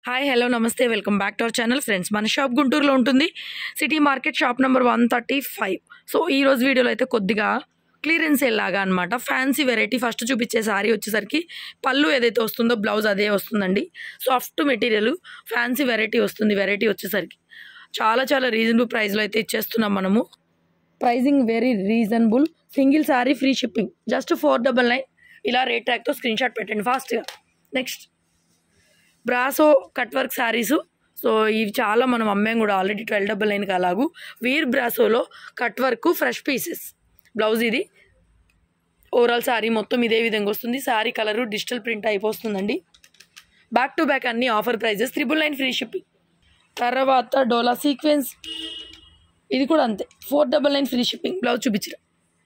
hi hello నమస్తే welcome back to our channel friends మన shop గుంటూరులో ఉంటుంది city market shop number one thirty five so ఈ రోజు వీడియోలో అయితే కొద్దిగా క్లియరెన్స్ లాగా అనమాట ఫ్యాన్సీ వెరైటీ ఫస్ట్ చూపించే సారీ వచ్చేసరికి పళ్ళు ఏదైతే వస్తుందో బ్లౌజ్ అదే వస్తుందండి సాఫ్ట్ మెటీరియల్ ఫ్యాన్సీ వెరైటీ వస్తుంది వెరైటీ వచ్చేసరికి చాలా చాలా రీజనబుల్ ప్రైస్లో అయితే ఇచ్చేస్తున్నాం మనము pricing very reasonable single sari free shipping just four double nine ఇలా రేట్ ట్యాగ్తో స్క్రీన్ షాట్ పెట్టండి ఫాస్ట్గా next brasso cut work saris so ఇవి చాలా మనం అమ్మాం కూడా ఆల్రెడీ ట్వెల్వ్ డబల్ నైన్కి అలాగూ వీర్ బ్రాసోలో cut work fresh pieces blouse ఇది ఓవరాల్ శారీ మొత్తం ఇదే విధంగా వస్తుంది శారీ కలరు డిజిటల్ ప్రింట్ అయిపోతుందండి బ్యాక్ టు బ్యాక్ అన్ని offer prices triple nine free shipping తర్వాత డోలా సీక్వెన్స్ ఇది కూడా అంతే four double nine free shipping blouse చూపించరు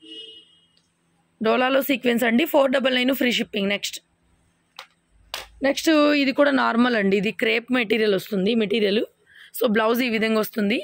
డోలాలో సీక్వెన్స్ అండి four double nine free shipping next next ఇది కూడా నార్మల్ అండి ఇది క్రేప్ మెటీరియల్ వస్తుంది మెటీరియల్ సో బ్లౌజ్ ఈ విధంగా వస్తుంది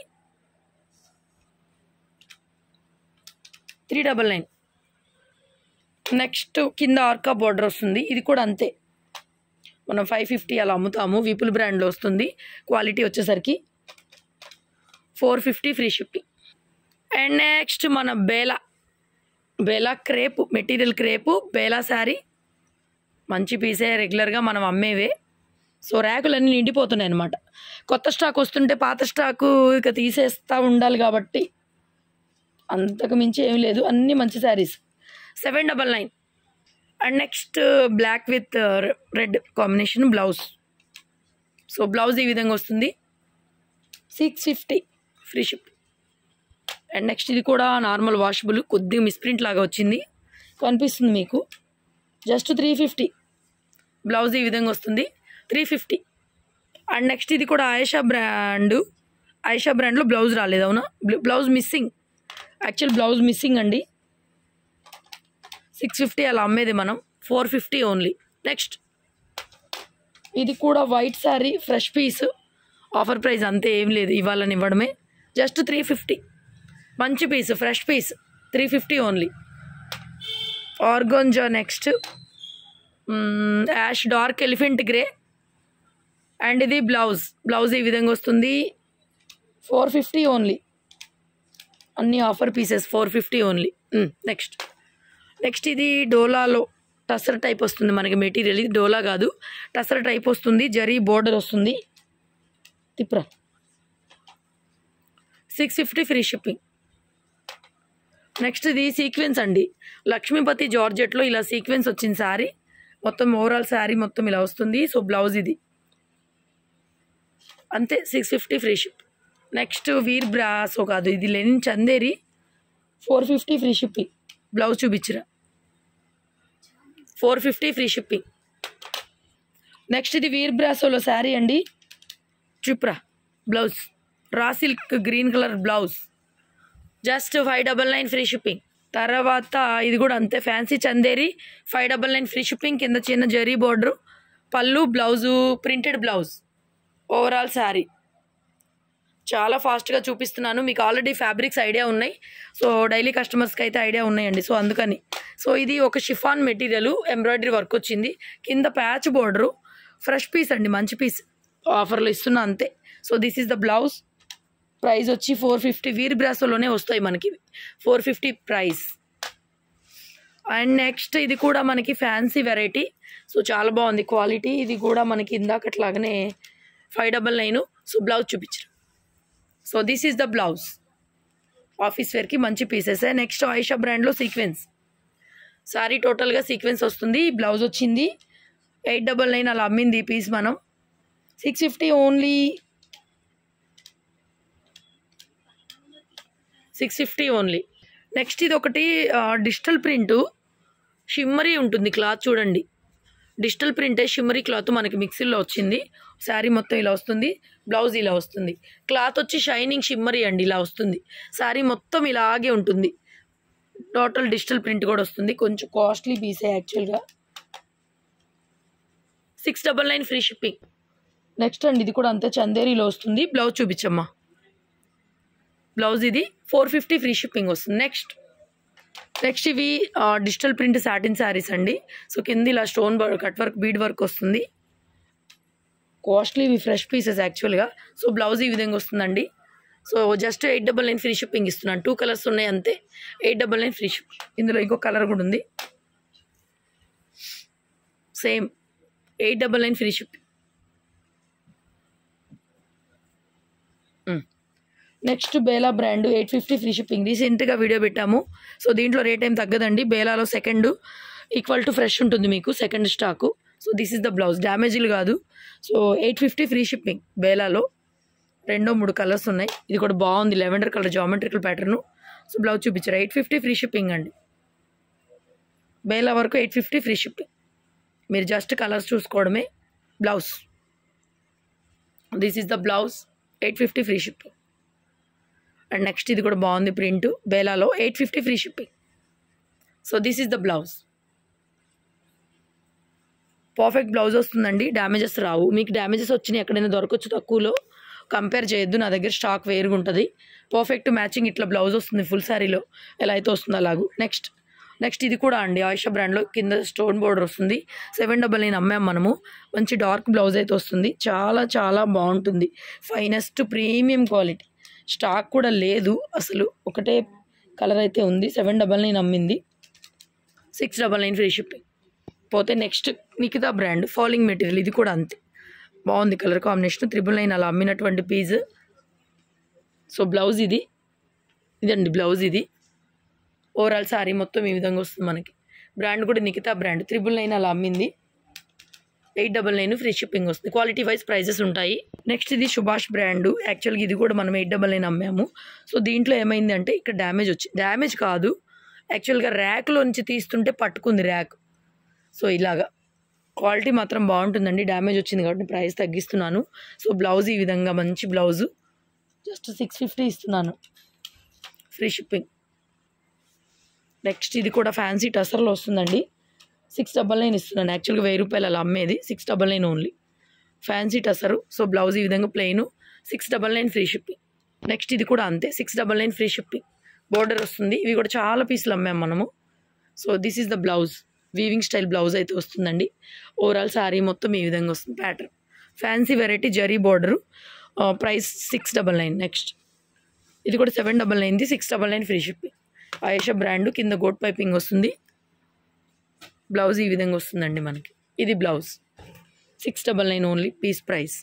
త్రీ డబల్ నైన్ నెక్స్ట్ కింద ఆర్కా బార్డర్ వస్తుంది ఇది కూడా అంతే మనం ఫైవ్ ఫిఫ్టీ అలా అమ్ముతాము విపుల్ బ్రాండ్లో వస్తుంది క్వాలిటీ వచ్చేసరికి four fifty free shipping and next మన బేలా బేలా క్రేపు మెటీరియల్ క్రేపు బేలా శారీ మంచి పీసే రెగ్యులర్గా మనం అమ్మేవే సో ర్యాకులన్నీ నిండిపోతున్నాయి అనమాట కొత్త స్టాక్ వస్తుంటే పాత స్టాకు ఇక తీసేస్తూ ఉండాలి కాబట్టి అంతకు మించి ఏం లేదు అన్నీ మంచి saris seven double nine and next black with red combination blouse so blouse ఈ విధంగా వస్తుంది six fifty free ship and next ఇది కూడా నార్మల్ వాషబుల్ కొద్దిగా మిస్ప్రింట్ లాగా వచ్చింది కనిపిస్తుంది మీకు జస్ట్ త్రీ ఫిఫ్టీ బ్లౌజ్ ఈ విధంగా వస్తుంది త్రీ ఫిఫ్టీ అండ్ నెక్స్ట్ ఇది కూడా ఆయేషా బ్రాండ్ ఆయేషా బ్రాండ్లో బ్లౌజ్ రాలేదు అవునా blouse missing actual blouse missing అండి సిక్స్ ఫిఫ్టీ అలా అమ్మేది మనం ఫోర్ ఫిఫ్టీ ఓన్లీ నెక్స్ట్ ఇది కూడా white sari fresh piece offer price అంతే ఏం లేదు ఇవ్వాలని ఇవ్వడమే జస్ట్ త్రీ ఫిఫ్టీ మంచి piece fresh piece three fifty only organza next ash dark elephant grey and ఇది బ్లౌజ్ బ్లౌజ్ ఈ విధంగా వస్తుంది ఫోర్ ఫిఫ్టీ ఓన్లీ అన్ని offer pieces four fifty only next next ఇది డోలాలో టసర్ టైప్ వస్తుంది మనకి మెటీరియల్ ఇది డోలా కాదు టసర్ టైప్ వస్తుంది జరీ బోర్డర్ వస్తుంది తిప్రా six fifty free shipping next ఇది సీక్వెన్స్ అండి లక్ష్మీపతి జార్జెట్లో ఇలా సీక్వెన్స్ వచ్చింది శారీ మొత్తం ఓవరాల్ శారీ మొత్తం ఇలా వస్తుంది సో బ్లౌజ్ ఇది అంతే six fifty free ship next Veer brasso కాదు ఇది linen Chanderi four fifty free shipping blouse చూపించరా four fifty free shipping next Veer వీర్ బ్రాసోలో శారీ అండి చూప్రా blouse raw silk green colour blouse just five double nine free shipping తర్వాత ఇది కూడా అంతే fancy Chanderi five double nine free shipping కింద చిన్న జరీ బోర్డరు పళ్ళు blouse printed blouse overall sari చాలా ఫాస్ట్గా చూపిస్తున్నాను మీకు ఆల్రెడీ ఫ్యాబ్రిక్స్ ఐడియా ఉన్నాయి సో డైలీ కస్టమర్స్కి అయితే ఐడియా ఉన్నాయండి సో అందుకని సో ఇది ఒక షిఫాన్ మెటీరియల్ ఎంబ్రాయిడరీ వర్క్ వచ్చింది కింద ప్యాచ్ బోర్డరు ఫ్రెష్ పీస్ అండి మంచి పీస్ ఆఫర్లో ఇస్తున్నా అంతే so this is the blouse price వచ్చి ఫోర్ ఫిఫ్టీ వీర్ బ్రాసోలోనే వస్తాయి మనకి four fifty price and next ఇది కూడా మనకి ఫ్యాన్సీ వెరైటీ సో చాలా బాగుంది క్వాలిటీ ఇది కూడా మనకి ఇందాకట్లాగానే five double nine so blouse చూపించరు so this is the blouse office వేర్కి మంచి పీసెస్ నెక్స్ట్ ఆయిషా బ్రాండ్లో సీక్వెన్స్ సారీ టోటల్గా సీక్వెన్స్ వస్తుంది బ్లౌజ్ వచ్చింది ఎయిట్ డబల్ నైన్ అలా అమ్మింది ఈ పీస్ మనం six fifty only six fifty only next ఇది ఒకటి డిజిటల్ ప్రింట్ షిమ్మరీ ఉంటుంది క్లాత్ చూడండి డిజిటల్ ప్రింటే షిమ్మరీ క్లాత్ మనకి మిక్సీలో వచ్చింది శారీ మొత్తం ఇలా వస్తుంది బ్లౌజ్ ఇలా వస్తుంది క్లాత్ వచ్చి షైనింగ్ షిమ్మరీ అండి ఇలా వస్తుంది శారీ మొత్తం ఇలాగే ఉంటుంది టోటల్ డిజిటల్ ప్రింట్ కూడా వస్తుంది కొంచెం కాస్ట్లీ పీసే యాక్చువల్గా six double nine free shipping next అండి ఇది కూడా అంతే చందేరీలో వస్తుంది బ్లౌజ్ చూపించమ్మా బ్లౌజ్ ఇది ఫోర్ ఫిఫ్టీ ఫ్రీ షిప్పింగ్ వస్తుంది నెక్స్ట్ నెక్స్ట్ ఇవి డిజిటల్ ప్రింట్ సాటిన్ శారీస్ అండి సో కింద ఇలా stone cut work bead work వస్తుంది కాస్ట్లీ ఇవి ఫ్రెష్ పీసెస్ యాక్చువల్గా సో బ్లౌజ్ ఈ విధంగా వస్తుందండి so just eight double nine free shipping ఇస్తున్నాను టూ కలర్స్ ఉన్నాయి అంతే eight double nine free ship ఇందులో ఇంకో కలర్ కూడా ఉంది same eight double nine free ship next Bela brand eight fifty free shipping రీసెంట్గా వీడియో పెట్టాము సో దీంట్లో రేట్ ఏం తగ్గదండి బేలాలో సెకండ్ ఈక్వల్ టు ఫ్రెష్ ఉంటుంది మీకు second stock so this is the blouse డ్యామేజ్లు కాదు so eight fifty free shipping బేలాలో రెండో మూడు కలర్స్ ఉన్నాయి ఇది కూడా బాగుంది lavender colour geometrical pattern so blouse చూపించారు ఎయిట్ ఫిఫ్టీ ఫ్రీ షిప్పింగ్ అండి బేలా వరకు ఎయిట్ ఫిఫ్టీ ఫ్రీ షిప్పింగ్ మీరు జస్ట్ కలర్స్ చూసుకోవడమే blouse this is the blouse eight fifty free shipping and next ఇది కూడా బాగుంది ప్రింట్ బేలాలో eight fifty free shipping so this is the blouse perfect blouse వస్తుందండి damages రావు మీకు డ్యామేజెస్ వచ్చినాయి ఎక్కడైనా దొరకచ్చు తక్కువలో కంపేర్ చేయొద్దు నా దగ్గర స్టాక్ వేరుగా ఉంటుంది పర్ఫెక్ట్ మ్యాచింగ్ ఇట్లా బ్లౌజ్ వస్తుంది ఫుల్ శారీలో ఎలా అయితే వస్తుందో అలాగూ నెక్స్ట్ నెక్స్ట్ ఇది కూడా అండి ఆయిషా బ్రాండ్లో కింద స్టోన్ బోర్డర్ వస్తుంది సెవెన్ డబల్ నైన్ అమ్మాం మనము మంచి డార్క్ బ్లౌజ్ అయితే వస్తుంది చాలా చాలా బాగుంటుంది ఫైనెస్ట్ ప్రీమియం క్వాలిటీ స్టాక్ కూడా లేదు అసలు ఒకటే కలర్ అయితే ఉంది సెవెన్ డబల్ నైన్ అమ్మింది six double nine free shipping పోతే next Nikita brand falling material ఇది కూడా అంతే బాగుంది కలర్ కాంబినేషన్ త్రిబుల్ నైన్ అలా అమ్మినటువంటి పీస్ సో బ్లౌజ్ ఇది ఇదండి బ్లౌజ్ ఇది ఓవరాల్ సారీ మొత్తం ఈ విధంగా వస్తుంది మనకి బ్రాండ్ కూడా నికితా బ్రాండ్ త్రిబుల్ నైన్ అలా అమ్మింది eight double nine free shipping వస్తుంది క్వాలిటీ వైజ్ ప్రైజెస్ ఉంటాయి నెక్స్ట్ ఇది సుభాష్ బ్రాండ్ యాక్చువల్గా ఇది కూడా మనం ఎయిట్ డబల్ నైన్ అమ్మాము సో దీంట్లో ఏమైంది అంటే ఇక్కడ డ్యామేజ్ వచ్చి డ్యామేజ్ కాదు యాక్చువల్గా ర్యాక్లో నుంచి తీస్తుంటే పట్టుకుంది ర్యాక్ సో ఇలాగా క్వాలిటీ మాత్రం బాగుంటుందండి డ్యామేజ్ వచ్చింది కాబట్టి ప్రైస్ తగ్గిస్తున్నాను సో బ్లౌజ్ ఈ విధంగా మంచి బ్లౌజు జస్ట్ సిక్స్ ఫిఫ్టీ ఇస్తున్నాను ఫ్రీ షిప్పింగ్ నెక్స్ట్ ఇది కూడా ఫ్యాన్సీ టసర్లో వస్తుందండి సిక్స్ డబల్ నైన్ ఇస్తున్నాను యాక్చువల్గా వెయ్యి రూపాయలు అలా అమ్మేది six double nine only fancy tussar so blouse ఈ విధంగా plain six double nine free shipping next ఇది కూడా అంతే six double nine free shipping border వస్తుంది ఇవి కూడా చాలా పీసులు అమ్మాము మనము so this is the blouse weaving style blouse అయితే వస్తుందండి ఓవరాల్ శారీ మొత్తం ఈ విధంగా వస్తుంది pattern fancy variety zari border price six double nine next ఇది కూడా సెవెన్ డబల్ నైన్ది six double nine free shipping Ayesha brand కింద గోట్ పైపింగ్ వస్తుంది బ్లౌజ్ ఈ విధంగా వస్తుందండి మనకి ఇది blouse six double nine only piece price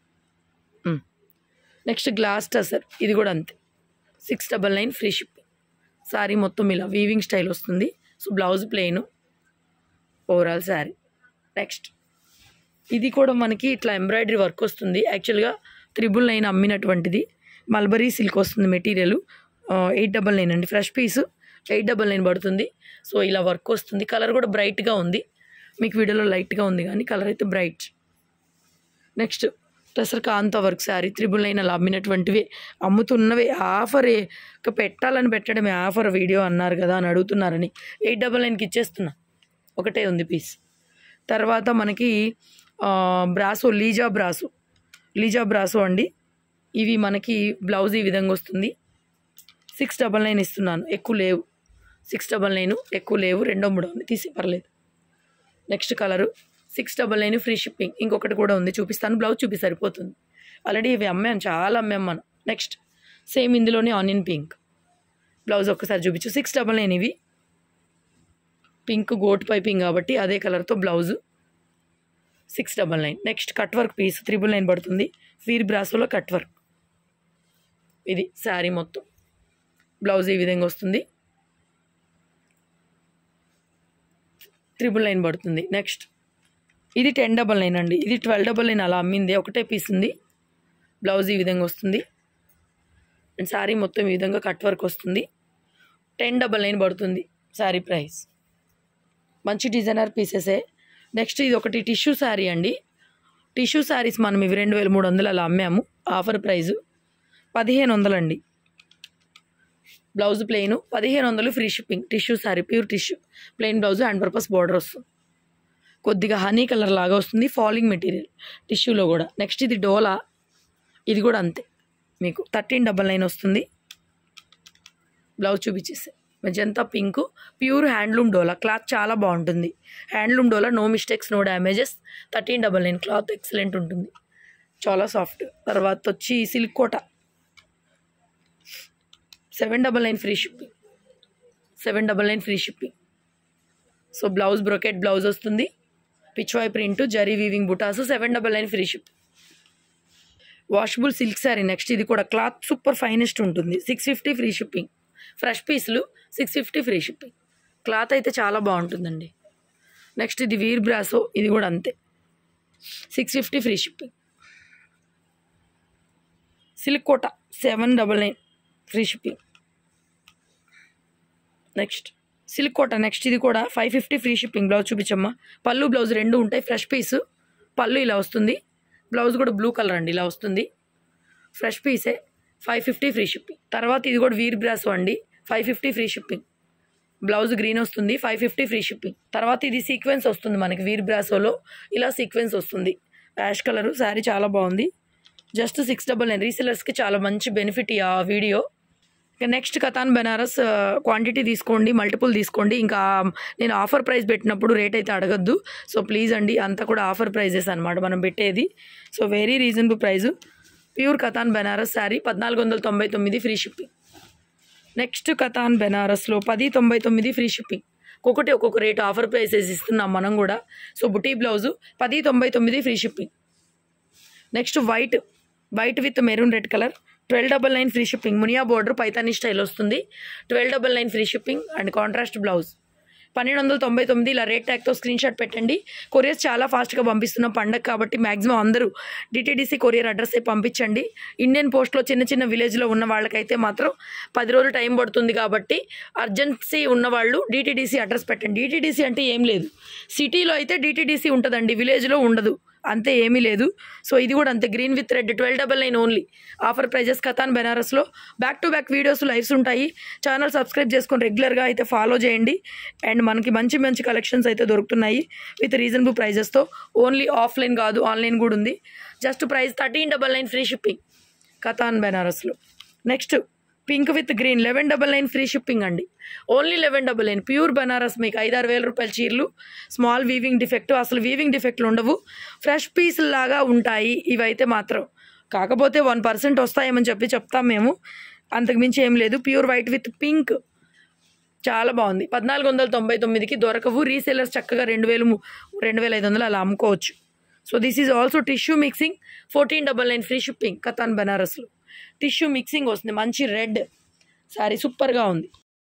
next glass tussar ఇది కూడా అంతే six double nine free shipping sari మొత్తం ఇలా వీవింగ్ స్టైల్ వస్తుంది so blouse plain overall sari next ఇది కూడా మనకి ఇట్లా ఎంబ్రాయిడరీ వర్క్ వస్తుంది యాక్చువల్గా త్రిబుల్ నైన్ అమ్మినటువంటిది మల్బరీ సిల్క్ వస్తుంది మెటీరియల్ ఎయిట్ డబల్ నైన్ అండి fresh piece eight double nine పడుతుంది సో ఇలా వర్క్ వస్తుంది కలర్ కూడా బ్రైట్గా ఉంది మీకు వీడియోలో లైట్గా ఉంది కానీ కలర్ అయితే బ్రైట్ నెక్స్ట్ టసర్ కాంత వర్క్ శారీ త్రిబుల్ నైన్ అలా అమ్మినటువంటివి అమ్ముతున్నవి ఆఫర్ ఇక పెట్టాలని పెట్టడమే ఆఫర్ వీడియో అన్నారు కదా అని అడుగుతున్నారని ఎయిట్ డబల్ నైన్కి ఇచ్చేస్తున్నా ఒకటే ఉంది పీస్ తర్వాత మనకి brasso Liza brasso Liza brasso అండి ఇవి మనకి బ్లౌజ్ ఈ విధంగా వస్తుంది సిక్స్ డబల్ నైన్ ఇస్తున్నాను ఎక్కువ లేవు సిక్స్ డబల్ నైన్ ఎక్కువ లేవు రెండో మూడో ఉంది తీసి పర్లేదు next colour six double nine free shipping ఇంకొకటి కూడా ఉంది చూపిస్తాను బ్లౌజ్ చూపి సరిపోతుంది ఆల్రెడీ ఇవి అమ్మాం చాలా అమ్మాం మనం నెక్స్ట్ సేమ్ ఇందులోనే ఆనియన్ పింక్ బ్లౌజ్ ఒక్కసారి చూపించు సిక్స్ డబల్ నైన్ ఇవి పింక్ గోట్ పైపింగ్ కాబట్టి అదే కలర్తో blouse six double nine next cut work piece triple nine పడుతుంది వీర్ బ్రాసోలో కట్ వర్క్ ఇది శారీ మొత్తం బ్లౌజ్ ఈ విధంగా వస్తుంది త్రిబుల్ నైన్ పడుతుంది నెక్స్ట్ ఇది టెన్ డబల్ నైన్ అండి ఇది ట్వెల్వ్ డబల్ నైన్ అలా అమ్మింది ఒకటే పీస్ ఉంది బ్లౌజ్ ఈ విధంగా వస్తుంది అండ్ శారీ మొత్తం ఈ విధంగా కట్ వర్క్ వస్తుంది టెన్ డబల్ నైన్ పడుతుంది శారీ ప్రైస్ మంచి డిజైనర్ పీసెసే నెక్స్ట్ ఇది ఒకటి టిష్యూ శారీ అండి టిష్యూ శారీస్ మనం ఇవి రెండు వేల మూడు వందలు అలా అమ్మాము ఆఫర్ ప్రైజు పదిహేను వందలండి బ్లౌజ్ ప్లెయిన్ పదిహేను వందలు free shipping tissue sari pure tissue plain blouse hand purpose border వస్తుంది కొద్దిగా హనీ కలర్ లాగా వస్తుంది ఫాలింగ్ మెటీరియల్ టిష్యూలో కూడా నెక్స్ట్ ఇది డోలా ఇది కూడా అంతే మీకు థర్టీన్ డబల్ నైన్ వస్తుంది బ్లౌజ్ చూపించేస్తే magenta pink pure handloom Dola cloth చాలా బాగుంటుంది handloom Dola no mistakes no damages thirteen double nine cloth excellent ఉంటుంది చాలా సాఫ్ట్ తర్వాత వచ్చి silk Kota seven double nine free shipping seven double nine free shipping so blouse brocade blouse వస్తుంది Pichwai print zari weaving butas seven double nine free ship washable silk sari next ఇది కూడా cloth super finest ఉంటుంది six fifty free shipping fresh పీస్లు six fifty free shipping cloth అయితే చాలా బాగుంటుందండి next Veer వీర్ brasso ఇది కూడా అంతే six fifty free shipping silk Kota seven double nine free shipping next silk Kota next ఇది కూడా five fifty free shipping blouse చూపించమ్మా పళ్ళు బ్లౌజ్ రెండు ఉంటాయి ఫ్రెష్ పీస్ పళ్ళు ఇలా వస్తుంది బ్లౌజ్ కూడా బ్లూ కలర్ అండి ఇలా వస్తుంది ఫ్రెష్ పీసే ఫైవ్ ఫిఫ్టీ ఫ్రీ షిప్పింగ్ తర్వాత ఇది కూడా వీర్ బ్రాసో అండి five fifty free shipping blouse green వస్తుంది ఫైవ్ ఫిఫ్టీ ఫ్రీ షిప్పింగ్ తర్వాత ఇది సీక్వెన్స్ వస్తుంది మనకి వీర్ బ్రాసోలో ఇలా సీక్వెన్స్ వస్తుంది యాష్ కలర్ శారీ చాలా బాగుంది జస్ట్ సిక్స్ డబల్ నైన్ రీసెలర్స్కి చాలా మంచి బెనిఫిట్ ఈ ఆ వీడియో ఇక నెక్స్ట్ కథాన్ బెనారస్ క్వాంటిటీ తీసుకోండి మల్టిపుల్ తీసుకోండి ఇంకా నేను ఆఫర్ ప్రైస్ పెట్టినప్పుడు రేట్ అయితే అడగద్దు సో ప్లీజ్ అండి అంతా కూడా ఆఫర్ ప్రైజెస్ అనమాట మనం పెట్టేది so very reasonable price pure Katan Banaras sari పద్నాలుగు వందల తొంభై తొమ్మిది ఫ్రీ షిప్పింగ్ నెక్స్ట్ కథాన్ బెనారస్లో పది తొంభై తొమ్మిది ఫ్రీ షిప్పింగ్ ఒక్కొక్కటి ఒక్కొక్క రేట్ ఆఫర్ ప్రైసెస్ ఇస్తున్నాం మనం కూడా సో బుటీ బ్లౌజు పది తొంభై తొమ్మిది free shipping next white white with maroon red colour twelve double nine free shipping Muniya border Paithani style వస్తుంది twelve double nine free shipping and contrast blouse పన్నెండు వందల తొంభై తొమ్మిది ఇలా రేట్ ట్యాగ్తో స్క్రీన్ షాట్ పెట్టండి కొరియర్స్ చాలా ఫాస్ట్గా పంపిస్తున్నాం పండగ కాబట్టి మ్యాక్సిమం అందరూ డిటీడీసీ కొరియర్ అడ్రస్ పంపించండి ఇండియన్ పోస్ట్లో చిన్న చిన్న విలేజ్లో ఉన్న వాళ్ళకైతే మాత్రం పది రోజులు టైం పడుతుంది కాబట్టి అర్జెన్సీ ఉన్న వాళ్ళు డిటీడీసీ అడ్రస్ పెట్టండి డిటీడీసీ అంటే ఏం లేదు సిటీలో అయితే డిటీడీసీ ఉంటుందండి విలేజ్లో ఉండదు అంతే ఏమీ లేదు సో ఇది కూడా అంతే green with red twelve double nine only offer prices Katan బెనారస్లో back to back videos lives ఉంటాయి ఛానల్ సబ్స్క్రైబ్ చేసుకొని రెగ్యులర్గా అయితే ఫాలో చేయండి అండ్ మనకి మంచి మంచి కలెక్షన్స్ అయితే దొరుకుతున్నాయి విత్ రీజనబుల్ ప్రైజెస్తో ఓన్లీ ఆఫ్లైన్ కాదు ఆన్లైన్ కూడా ఉంది just price thirteen double nine free shipping Katan బెనారస్లో next pink with green eleven double nine free shipping అండి only eleven double nine pure Banaras మీకు ఐదారు వేల రూపాయల చీరలు స్మాల్ వీవింగ్ డిఫెక్ట్ అసలు వీవింగ్ డిఫెక్ట్లు ఉండవు ఫ్రెష్ పీస్ లాగా ఉంటాయి ఇవైతే మాత్రం కాకపోతే వన్ పర్సెంట్ వస్తాయేమని చెప్పి చెప్తాం మేము అంతకుమించి ఏం లేదు ప్యూర్ వైట్ విత్ పింక్ చాలా బాగుంది పద్నాలుగు వందల తొంభై తొమ్మిదికి దొరకవు రీసేలర్స్ చక్కగా రెండు వేలు ము- రెండు వేల ఐదు వందలు అలా అమ్ముకోవచ్చు so this is also tissue mixing fourteen double nine free shipping Katan బనారస్లో టిష్యూ మిక్సింగ్ వస్తుంది మంచి రెడ్ శారీ సూపర్గా ఉంది